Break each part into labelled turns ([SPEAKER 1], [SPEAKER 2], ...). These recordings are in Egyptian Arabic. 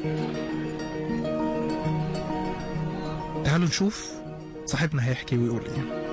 [SPEAKER 1] تعالوا نشوف صاحبنا هيحكي ويقول ايه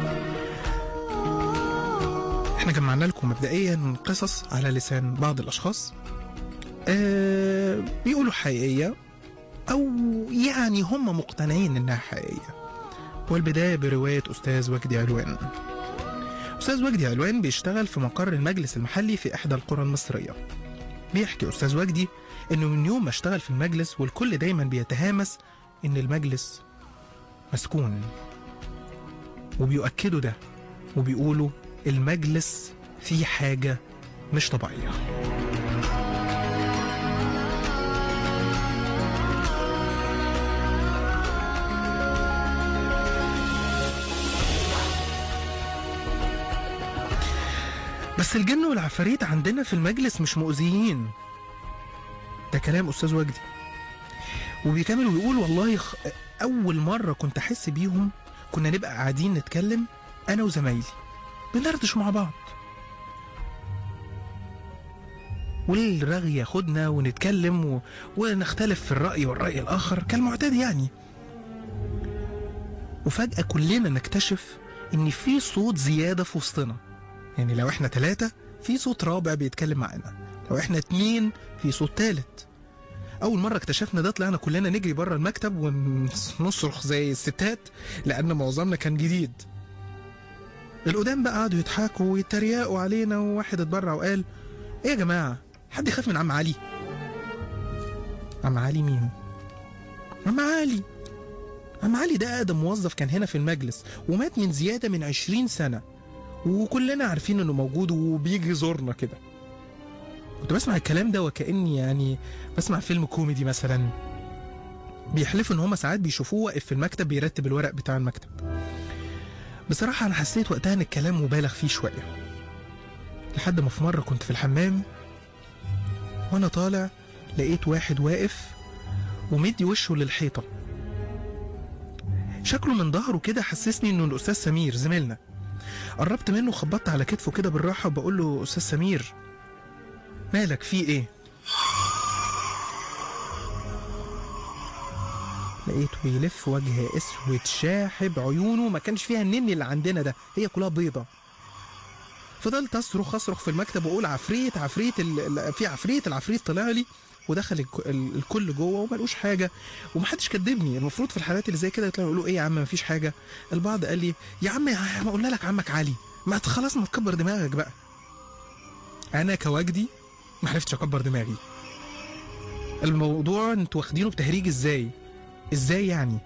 [SPEAKER 1] احنا جمعنا لكم مبدئيا قصص على لسان بعض الاشخاص آه بيقولوا حقيقية او يعني هم مقتنعين انها حقيقية والبداية برواية استاذ وجدي علوان استاذ وجدي علوان بيشتغل في مقر المجلس المحلي في احدى القرى المصرية بيحكي استاذ وجدي انه من يوم ما اشتغل في المجلس والكل دايما بيتهامس ان المجلس مسكون وبيؤكدوا ده وبيقولوا المجلس فيه حاجة مش طبيعية بس الجن والعفاريت عندنا في المجلس مش مؤذيين ده كلام أستاذ وجدي وبيكمل ويقول والله خ... أول مرة كنت أحس بيهم كنا نبقى قاعدين نتكلم أنا وزمايلي بندردش مع بعض والرغي ياخدنا ونتكلم و... ونختلف في الرأي والرأي الآخر كالمعتاد يعني وفجأة كلنا نكتشف إن في صوت زيادة في وسطنا يعني لو احنا ثلاثة في صوت رابع بيتكلم معانا لو احنا اتنين في صوت تالت أول مرة اكتشفنا ده طلعنا كلنا نجري بره المكتب ونصرخ زي الستات لأن معظمنا كان جديد القدام بقى قعدوا يضحكوا ويتريقوا علينا وواحد اتبرع وقال ايه يا جماعة حد يخاف من عم علي عم علي مين عم علي عم علي ده أقدم موظف كان هنا في المجلس ومات من زيادة من عشرين سنة وكلنا عارفين انه موجود وبيجي يزورنا كده كنت بسمع الكلام ده وكأني يعني بسمع فيلم كوميدي مثلا بيحلفوا ان هما ساعات بيشوفوه واقف في المكتب بيرتب الورق بتاع المكتب بصراحة أنا حسيت وقتها إن الكلام مبالغ فيه شوية لحد ما في مرة كنت في الحمام وأنا طالع لقيت واحد واقف ومدي وشه للحيطة شكله من ظهره كده حسسني إنه الأستاذ سمير زميلنا قربت منه وخبطت على كتفه كده بالراحة وبقول له أستاذ سمير مالك في إيه؟ لقيته بيلف وجه اسود شاحب عيونه ما كانش فيها النني اللي عندنا ده هي كلها بيضة فضلت اصرخ اصرخ في المكتب واقول عفريت عفريت ال... ال- في عفريت العفريت طلع لي ودخل الك- ال- الكل جوه وملقوش حاجه ومحدش كدبني المفروض في الحالات اللي زي كده يطلعوا يقولوا ايه يا عم مفيش حاجه البعض قال لي يا عم يا- ما قلنا لك عمك علي ما ت- خلاص ما تكبر دماغك بقى انا كوجدي ما عرفتش اكبر دماغي الموضوع انتوا واخدينه بتهريج ازاي ازاي يعني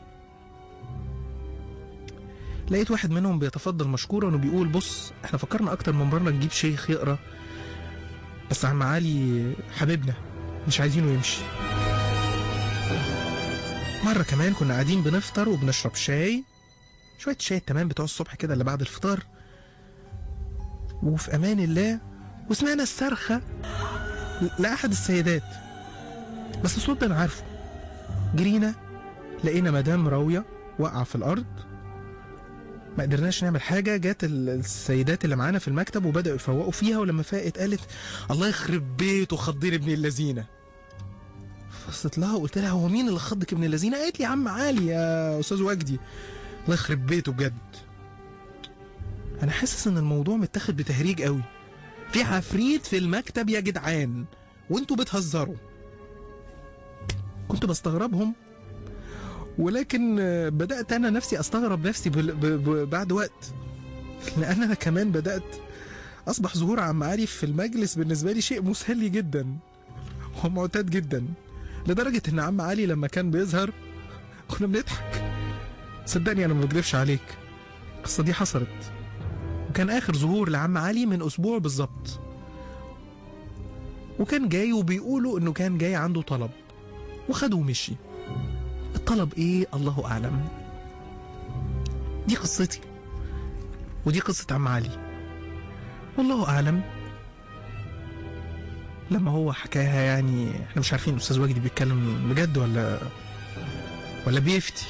[SPEAKER 1] لقيت واحد منهم بيتفضل مشكورا وبيقول بص احنا فكرنا اكتر من مره نجيب شيخ يقرا بس عم علي حبيبنا مش عايزينه يمشي مرة كمان كنا قاعدين بنفطر وبنشرب شاي شوية شاي التمام بتوع الصبح كده اللي بعد الفطار وفي أمان الله وسمعنا الصرخة لأحد السيدات بس الصوت ده أنا عارفه جرينا لقينا مدام راوية واقعة في الأرض ما قدرناش نعمل حاجة جت ال- السيدات اللي معانا في المكتب وبدأوا يفوقوا فيها ولما فاقت قالت الله يخرب بيته خضير ابن اللذينة فصلت لها وقلت لها هو مين اللي خضك ابن اللذينة قالت لي يا عم علي يا أستاذ وجدي الله يخرب بيته بجد أنا حاسس إن الموضوع متاخد بتهريج قوي في عفريت في المكتب يا جدعان وانتوا بتهزروا كنت بستغربهم ولكن آه، بدأت أنا نفسي أستغرب نفسي بال- ب- ب- بعد وقت لأن أنا كمان بدأت أصبح ظهور عم علي في المجلس بالنسبة لي شيء مسلي جدا ومعتاد جدا لدرجة إن عم علي لما كان بيظهر كنا بنضحك صدقني أنا ما بكذبش عليك القصة دي حصلت وكان آخر ظهور لعم علي من أسبوع بالظبط وكان جاي وبيقولوا إنه كان جاي عنده طلب وخده ومشي الطلب ايه الله اعلم دي قصتي ودي قصة عم علي والله اعلم لما هو حكاها يعني احنا مش عارفين استاذ وجدي بيتكلم بجد ولا ولا بيفتي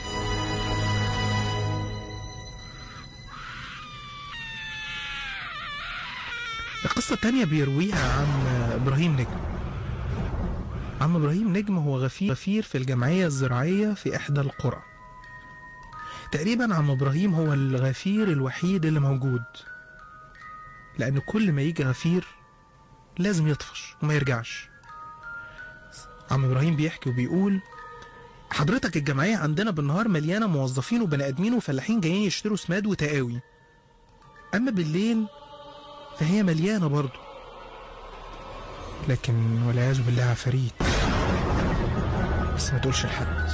[SPEAKER 1] القصة التانية بيرويها عن إبراهيم نجم عم ابراهيم نجم هو غفير غفير في الجمعيه الزراعيه في احدى القرى تقريبا عم ابراهيم هو الغفير الوحيد اللي موجود لان كل ما يجي غفير لازم يطفش وما يرجعش عم ابراهيم بيحكي وبيقول حضرتك الجمعيه عندنا بالنهار مليانه موظفين وبني ادمين وفلاحين جايين يشتروا سماد وتقاوي اما بالليل فهي مليانه برضه لكن والعياذ بالله عفاريت بس ما تقولش لحد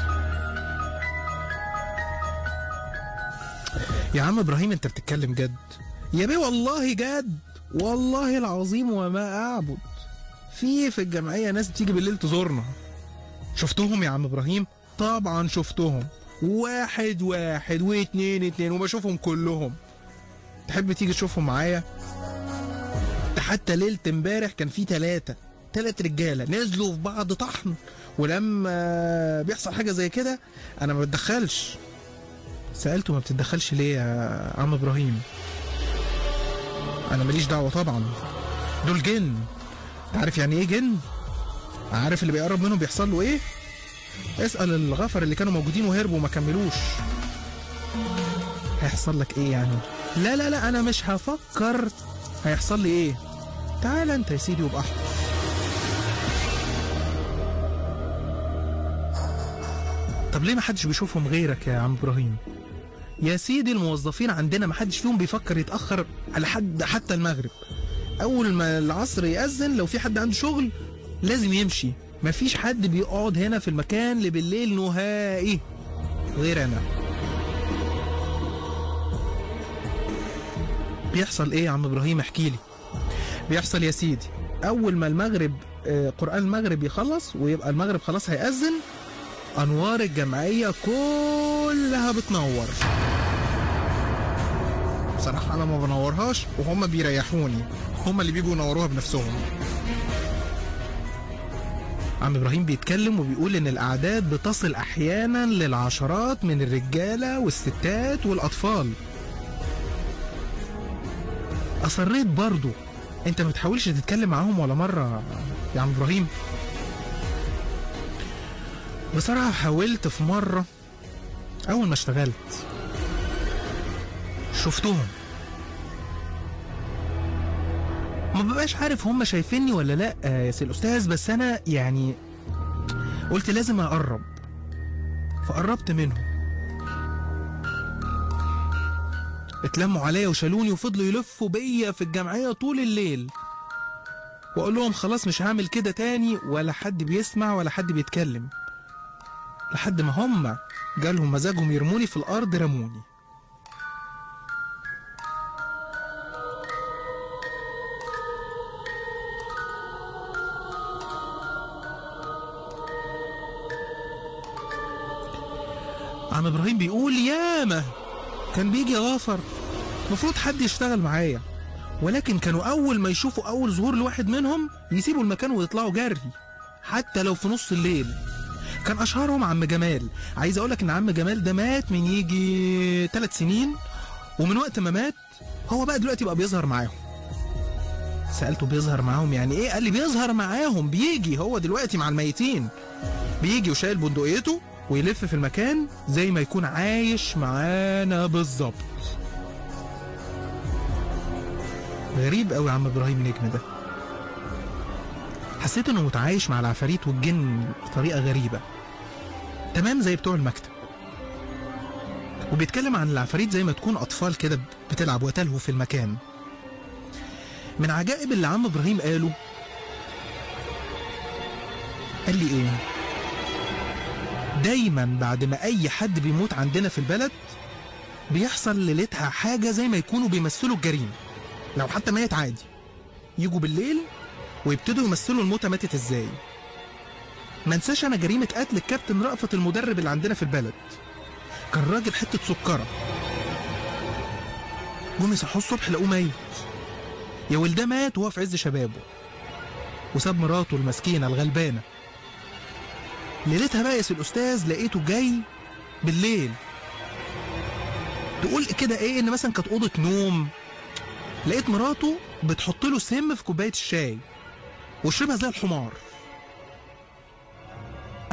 [SPEAKER 1] يا عم ابراهيم انت بتتكلم جد يا بيه والله جد والله العظيم وما اعبد في في الجمعيه ناس بتيجي بالليل تزورنا شفتهم يا عم ابراهيم طبعا شفتهم واحد واحد واتنين اتنين وبشوفهم كلهم تحب تيجي تشوفهم معايا ده حتى ليلة امبارح كان في تلاتة تلات رجالة نزلوا في بعض طحن ولما بيحصل حاجة زي كده أنا ما بتدخلش سألته ما بتتدخلش ليه يا عم إبراهيم أنا ماليش دعوة طبعا دول جن أنت عارف يعني إيه جن؟ عارف اللي بيقرب منهم بيحصل له إيه؟ اسأل الغفر اللي كانوا موجودين وهربوا وما كملوش هيحصل لك إيه يعني؟ لا لا لا أنا مش هفكر هيحصل لي إيه؟ تعال أنت يا سيدي وابقى احضر طب ليه ما حدش بيشوفهم غيرك يا عم ابراهيم يا سيدي الموظفين عندنا ما حدش فيهم بيفكر يتاخر على حد حتى المغرب اول ما العصر يأذن لو في حد عنده شغل لازم يمشي ما فيش حد بيقعد هنا في المكان اللي بالليل نهائي غير انا بيحصل ايه يا عم ابراهيم احكي لي بيحصل يا سيدي اول ما المغرب آه، قران المغرب يخلص ويبقى المغرب خلاص هيأذن انوار الجمعيه كلها بتنور بصراحه انا ما بنورهاش وهم بيريحوني هم اللي بيجوا ينوروها بنفسهم عم ابراهيم بيتكلم وبيقول ان الاعداد بتصل احيانا للعشرات من الرجاله والستات والاطفال اصريت برضو انت ما بتحاولش تتكلم معاهم ولا مره يا عم ابراهيم بصراحه حاولت في مره اول ما اشتغلت شفتهم ما ببقاش عارف هم شايفيني ولا لا يا سي الاستاذ بس انا يعني قلت لازم اقرب فقربت منهم اتلموا عليا وشالوني وفضلوا يلفوا بيا في الجمعية طول الليل واقول لهم خلاص مش هعمل كده تاني ولا حد بيسمع ولا حد بيتكلم لحد ما هم جالهم مزاجهم يرموني في الارض رموني عم ابراهيم بيقول ياما كان بيجي غافر المفروض حد يشتغل معايا ولكن كانوا اول ما يشوفوا اول ظهور لواحد منهم يسيبوا المكان ويطلعوا جري حتى لو في نص الليل كان اشهرهم عم جمال عايز اقولك ان عم جمال ده مات من يجي ثلاث سنين ومن وقت ما مات هو بقى دلوقتي بقى بيظهر معاهم سألته بيظهر معاهم يعني ايه قال لي بيظهر معاهم بيجي هو دلوقتي مع الميتين بيجي وشايل بندقيته ويلف في المكان زي ما يكون عايش معانا بالظبط غريب قوي عم ابراهيم نجم ده حسيت انه متعايش مع العفاريت والجن بطريقه غريبه تمام زي بتوع المكتب وبيتكلم عن العفاريت زي ما تكون اطفال كده بتلعب وتلهو في المكان من عجائب اللي عم ابراهيم قاله قال لي ايه دايما بعد ما اي حد بيموت عندنا في البلد بيحصل ليلتها حاجه زي ما يكونوا بيمثلوا الجريمه لو حتى ميت عادي يجوا بالليل ويبتدوا يمثلوا الموتة ماتت ازاي ما انساش انا جريمة قتل الكابتن رأفت المدرب اللي عندنا في البلد كان راجل حتة سكرة جم يصحوا الصبح لقوه ميت يا ولده مات وهو في عز شبابه وساب مراته المسكينة الغلبانة ليلتها بقى يا سي الأستاذ لقيته جاي بالليل تقول كده ايه ان مثلا كانت أوضة نوم لقيت مراته بتحط له سم في كوبايه الشاي وشربها زي الحمار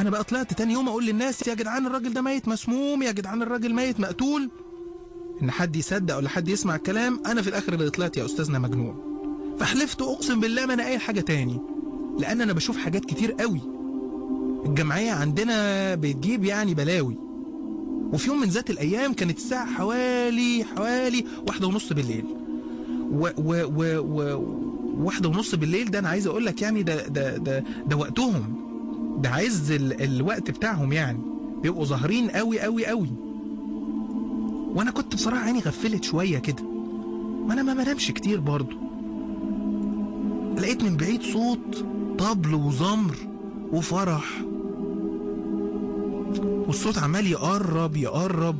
[SPEAKER 1] انا بقى طلعت تاني يوم اقول للناس يا جدعان الراجل ده ميت مسموم يا جدعان الراجل ميت مقتول ان حد يصدق ولا حد يسمع الكلام انا في الاخر اللي طلعت يا استاذنا مجنون فحلفت اقسم بالله ما انا اي حاجه تاني لان انا بشوف حاجات كتير قوي الجمعيه عندنا بتجيب يعني بلاوي وفي يوم من ذات الايام كانت الساعه حوالي حوالي واحدة ونص بالليل و و و و واحدة ونص بالليل ده انا عايز اقول لك يعني ده ده ده ده وقتهم ده عايز ال الوقت بتاعهم يعني بيبقوا ظاهرين قوي قوي قوي وانا كنت بصراحه عيني غفلت شويه كده ما انا ما بنامش كتير برضه لقيت من بعيد صوت طبل وزمر وفرح والصوت عمال يقرب يقرب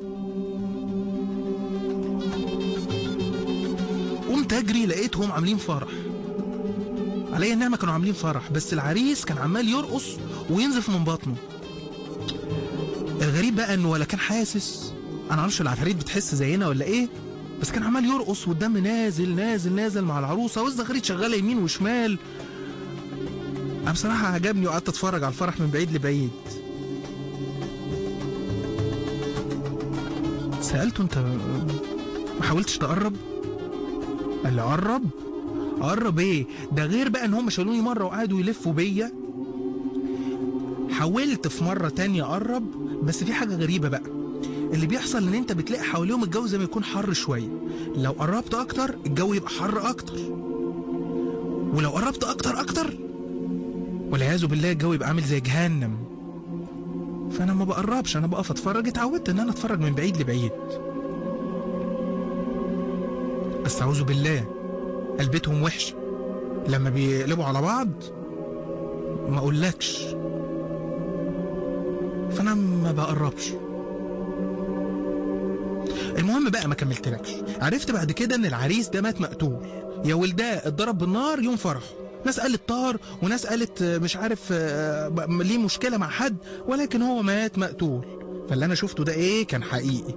[SPEAKER 1] قمت اجري لقيتهم عاملين فرح عليا النعمه كانوا عاملين فرح بس العريس كان عمال يرقص وينزف من بطنه الغريب بقى انه ولا كان حاسس انا معرفش العفاريت بتحس زينا ولا ايه بس كان عمال يرقص والدم نازل نازل نازل مع العروسه والزغاريت شغاله يمين وشمال انا بصراحه عجبني وقعدت اتفرج على الفرح من بعيد لبعيد سالته انت ما حاولتش تقرب قال لي قرب قرب ايه ده غير بقى ان هم شالوني مره وقعدوا يلفوا بيا حاولت في مره تانية اقرب بس في حاجه غريبه بقى اللي بيحصل ان انت بتلاقي حواليهم الجو زي ما يكون حر شويه لو قربت اكتر الجو يبقى حر اكتر ولو قربت اكتر اكتر والعياذ بالله الجو يبقى عامل زي جهنم فانا ما بقربش انا بقف اتفرج اتعودت ان انا اتفرج من بعيد لبعيد بس اعوذ بالله قلبتهم وحشه لما بيقلبوا على بعض ما اقولكش فانا ما بقربش المهم بقى ما كملتلكش عرفت بعد كده ان العريس ده مات مقتول يا ولداه اتضرب بالنار يوم فرحه ناس قالت طار وناس قالت مش عارف آه، ليه مشكله مع حد ولكن هو مات مقتول فاللي انا شفته ده ايه كان حقيقي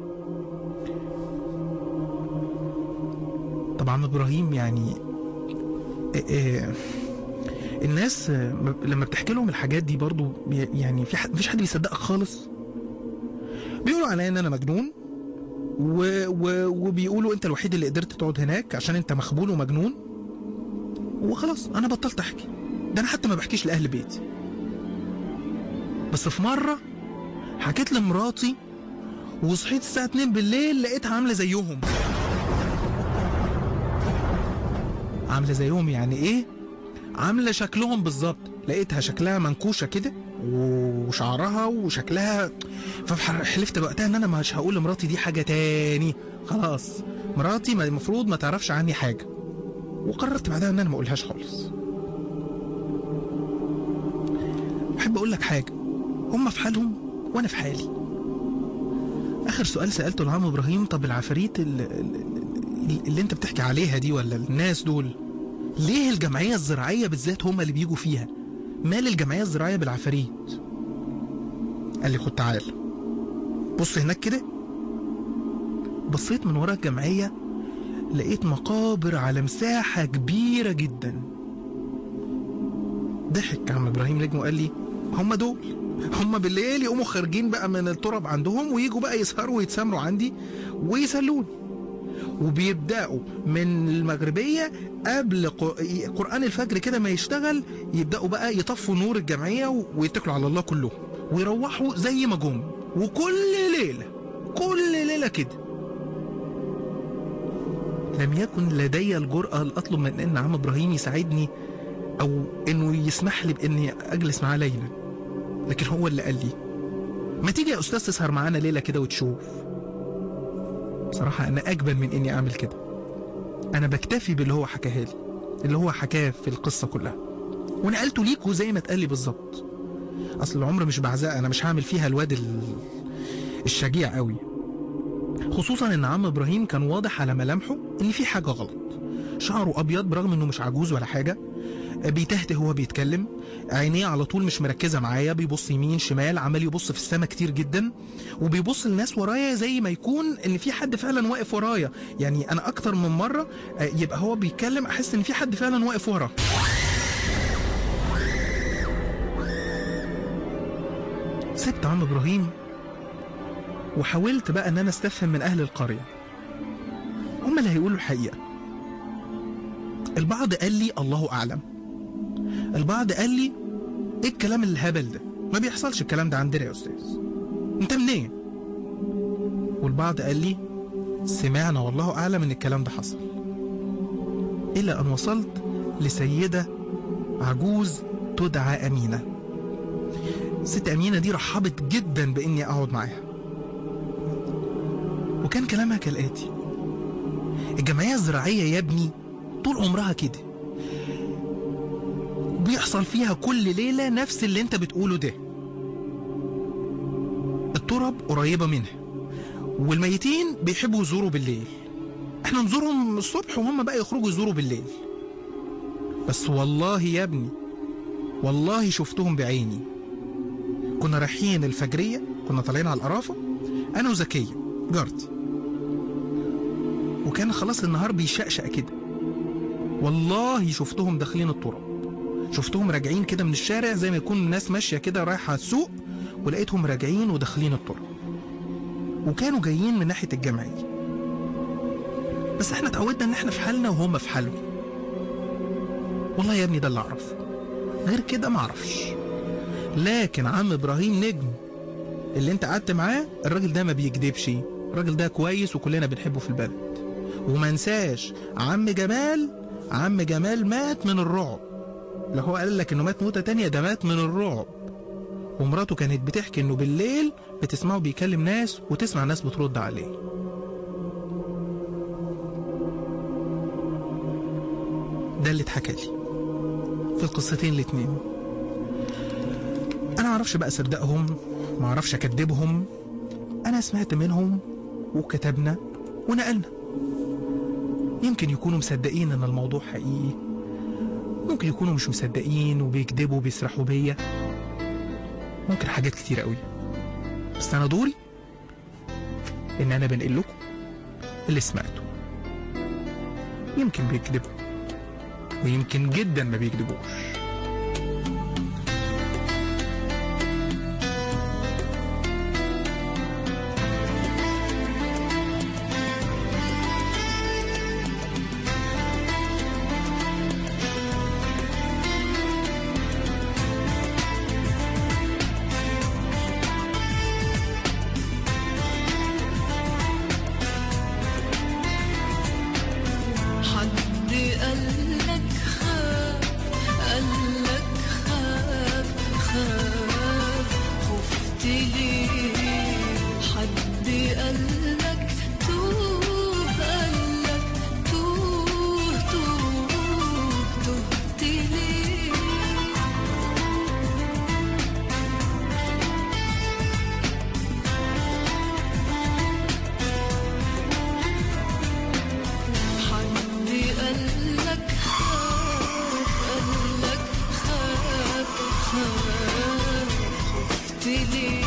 [SPEAKER 1] طبعا ابراهيم يعني آه، آه، الناس آه، لما بتحكي لهم الحاجات دي برضو بي- يعني في حد مفيش حد بيصدقك خالص بيقولوا عليا ان انا مجنون و... و... وبيقولوا انت الوحيد اللي قدرت تقعد هناك عشان انت مخبول ومجنون وخلاص انا بطلت احكي ده انا حتى ما بحكيش لاهل بيتي بس في مره حكيت لمراتي وصحيت الساعه 2 بالليل لقيتها عامله زيهم عامله زيهم يعني ايه عامله شكلهم بالظبط لقيتها شكلها منكوشه كده وشعرها وشكلها فحلفت وقتها ان انا مش هقول لمراتي دي حاجه تاني خلاص مراتي ما- المفروض ما تعرفش عني حاجه وقررت بعدها ان انا ما اقولهاش خالص بحب اقول لك حاجه هم في حالهم وانا في حالي اخر سؤال سالته لعم ابراهيم طب العفاريت اللي, اللي انت بتحكي عليها دي ولا الناس دول ليه الجمعيه الزراعيه بالذات هم اللي بيجوا فيها مال الجمعيه الزراعيه بالعفاريت قال لي خد تعال بص هناك كده بصيت من ورا الجمعيه لقيت مقابر على مساحه كبيره جدا ضحك عم ابراهيم نجم وقال لي هم دول هم بالليل يقوموا خارجين بقى من التراب عندهم ويجوا بقى يسهروا ويتسامروا عندي ويسلوني وبيبداوا من المغربيه قبل ق- قران الفجر كده ما يشتغل يبداوا بقى يطفوا نور الجمعيه ويتكلوا على الله كلهم ويروحوا زي ما جم وكل ليله كل ليله كده لم يكن لدي الجرأة لأطلب من إن عم إبراهيم يساعدني أو إنه يسمح لي بإني أجلس معاه ليلا لكن هو اللي قال لي ما تيجي يا أستاذ تسهر معانا ليلة كده وتشوف بصراحة أنا أجبن من إني أعمل كده أنا بكتفي باللي هو حكاها لي اللي هو حكاه في القصة كلها ونقلته ليكوا زي ما اتقال لي بالظبط أصل العمر مش بعزاء أنا مش هعمل فيها الواد ال- الشجيع قوي خصوصا ان عم ابراهيم كان واضح على ملامحه ان في حاجه غلط شعره ابيض برغم انه مش عجوز ولا حاجه بيتهته وهو بيتكلم عينيه على طول مش مركزه معايا بيبص يمين شمال عمال يبص في السماء كتير جدا وبيبص للناس ورايا زي ما يكون ان في حد فعلا واقف ورايا يعني انا اكتر من مره آه، يبقى هو بيتكلم احس ان في حد فعلا واقف ورا سبت عم ابراهيم وحاولت بقى ان انا استفهم من اهل القريه هم اللي هيقولوا الحقيقه البعض قال لي الله اعلم البعض قال لي ايه الكلام الهبل ده ما بيحصلش الكلام ده عندنا يا استاذ انت منين والبعض قال لي سمعنا والله اعلم ان الكلام ده حصل الى ان وصلت لسيده عجوز تدعى امينه ست امينه دي رحبت جدا باني اقعد معاها وكان كلامها كالاتي الجمعيه الزراعيه يا ابني طول عمرها كده بيحصل فيها كل ليله نفس اللي انت بتقوله ده التراب قريبه منها والميتين بيحبوا يزوروا بالليل احنا نزورهم الصبح وهم بقى يخرجوا يزوروا بالليل بس والله يا ابني والله شفتهم بعيني كنا رايحين الفجرية كنا طالعين على القرافة أنا وزكية جارتي وكان خلاص النهار بيشقشق كده والله شفتهم داخلين التراب شفتهم راجعين كده من الشارع زي ما يكون الناس ماشية كده رايحة السوق ولقيتهم راجعين وداخلين التراب وكانوا جايين من ناحية الجمعية بس احنا اتعودنا ان احنا في حالنا وهم في حالهم والله يا ابني ده اللي اعرفه غير كده ما اعرفش لكن عم ابراهيم نجم اللي انت قعدت معاه الراجل ده ما بيكدبش الراجل ده كويس وكلنا بنحبه في البلد وما انساش عم جمال عم جمال مات من الرعب لا هو قال لك انه مات موتة تانية ده مات من الرعب ومراته كانت بتحكي انه بالليل بتسمعه بيكلم ناس وتسمع ناس بترد عليه ده اللي اتحكى لي في القصتين الاتنين انا معرفش بقى اصدقهم معرفش اكدبهم انا سمعت منهم وكتبنا ونقلنا يمكن يكونوا مصدقين ان الموضوع حقيقي ممكن يكونوا مش مصدقين وبيكذبوا وبيسرحوا بيا ممكن حاجات كتير قوي بس انا دوري ان انا بنقل لكم اللي سمعته يمكن بيكذبوا ويمكن جدا ما بيكذبوش
[SPEAKER 2] حد قالك خاف قالك خاف خاف خفت ليه حد قالك توه قالك توه توه تهت ليه حد قالك خاف قالك خاف خاف خفت ليه